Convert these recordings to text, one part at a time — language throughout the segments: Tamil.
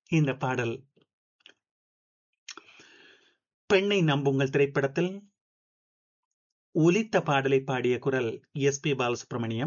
இந்த பாடல் பெண்ணை நம்புங்கள் திரைப்படத்தில் ஒலித்த பாடலை பாடிய குரல் எஸ் பி பாலசுப்ரமணியம்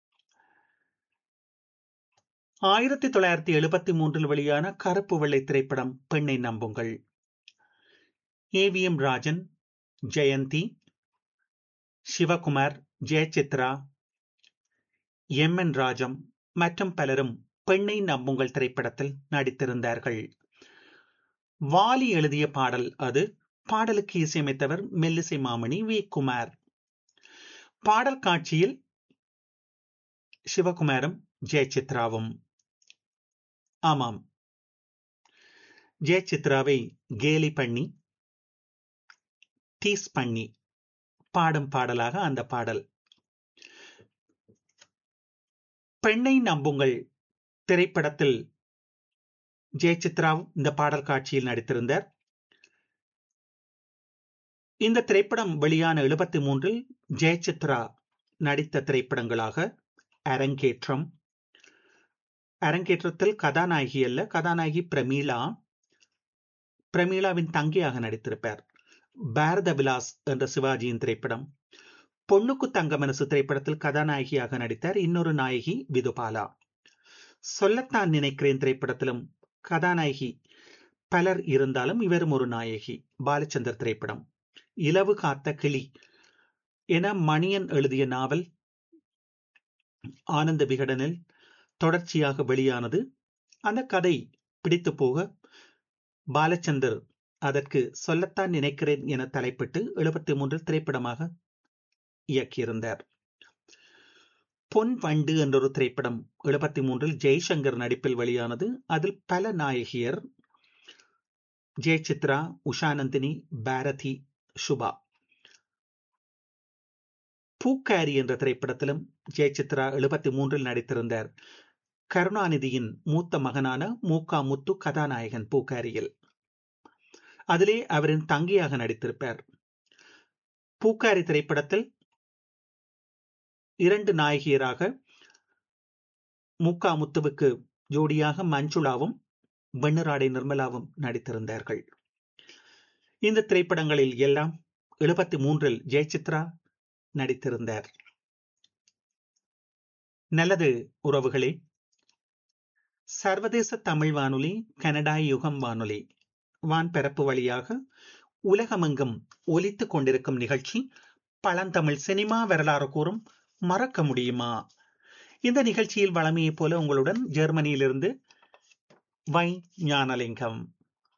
ஆயிரத்தி தொள்ளாயிரத்தி எழுபத்தி மூன்றில் வெளியான கருப்பு வெள்ளை திரைப்படம் பெண்ணை நம்புங்கள் ஏவிஎம் ராஜன் ஜெயந்தி சிவகுமார் ஜெயசித்ரா எம் என் ராஜம் மற்றும் பலரும் பெண்ணை நம்புங்கள் திரைப்படத்தில் நடித்திருந்தார்கள் வாலி எழுதிய பாடல் அது பாடலுக்கு இசையமைத்தவர் மெல்லிசை மாமணி வி குமார் பாடல் காட்சியில் சிவகுமாரும் ஜெயசித்ராவும் ஆமாம் ஜெயசித்ராவை கேலி பண்ணி டீஸ் பண்ணி பாடும் பாடலாக அந்த பாடல் பெண்ணை நம்புங்கள் திரைப்படத்தில் ஜெயசித்ராவும் இந்த பாடல் காட்சியில் நடித்திருந்தார் இந்த திரைப்படம் வெளியான எழுபத்தி மூன்றில் ஜெயசித்ரா நடித்த திரைப்படங்களாக அரங்கேற்றம் அரங்கேற்றத்தில் கதாநாயகி அல்ல கதாநாயகி பிரமீளா பிரமீளாவின் தங்கியாக நடித்திருப்பார் பாரத விலாஸ் என்ற சிவாஜியின் திரைப்படம் பொண்ணுக்கு தங்க மனசு திரைப்படத்தில் கதாநாயகியாக நடித்தார் இன்னொரு நாயகி விதுபாலா சொல்லத்தான் நினைக்கிறேன் திரைப்படத்திலும் கதாநாயகி பலர் இருந்தாலும் இவரும் ஒரு நாயகி பாலச்சந்தர் திரைப்படம் இலவு காத்த கிளி என மணியன் எழுதிய நாவல் ஆனந்த விகடனில் தொடர்ச்சியாக வெளியானது அந்த கதை பிடித்து போக பாலச்சந்தர் அதற்கு சொல்லத்தான் நினைக்கிறேன் என தலைப்பிட்டு எழுபத்தி மூன்றில் திரைப்படமாக இயக்கியிருந்தார் பொன் வண்டு என்றொரு திரைப்படம் எழுபத்தி மூன்றில் ஜெய்சங்கர் நடிப்பில் வெளியானது அதில் பல நாயகியர் ஜெயசித்ரா உஷாநந்தினி பாரதி சுபா பூக்காரி என்ற திரைப்படத்திலும் ஜெயசித்ரா எழுபத்தி மூன்றில் நடித்திருந்தார் கருணாநிதியின் மூத்த மகனான மூக்கா முத்து கதாநாயகன் பூக்காரியில் அதிலே அவரின் தங்கியாக நடித்திருப்பார் பூக்காரி திரைப்படத்தில் இரண்டு நாயகியராக மூக்கா முத்துவுக்கு ஜோடியாக மஞ்சுளாவும் வெண்ணிராடை நிர்மலாவும் நடித்திருந்தார்கள் இந்த திரைப்படங்களில் எல்லாம் எழுபத்தி மூன்றில் ஜெயசித்ரா நடித்திருந்தார் நல்லது உறவுகளே சர்வதேச தமிழ் வானொலி கனடா யுகம் வானொலி வான்பரப்பு வழியாக உலகமெங்கும் ஒலித்துக் கொண்டிருக்கும் நிகழ்ச்சி பழந்தமிழ் சினிமா வரலாறு கூறும் மறக்க முடியுமா இந்த நிகழ்ச்சியில் வளமையைப் போல உங்களுடன் ஜெர்மனியிலிருந்து வை ஞானலிங்கம்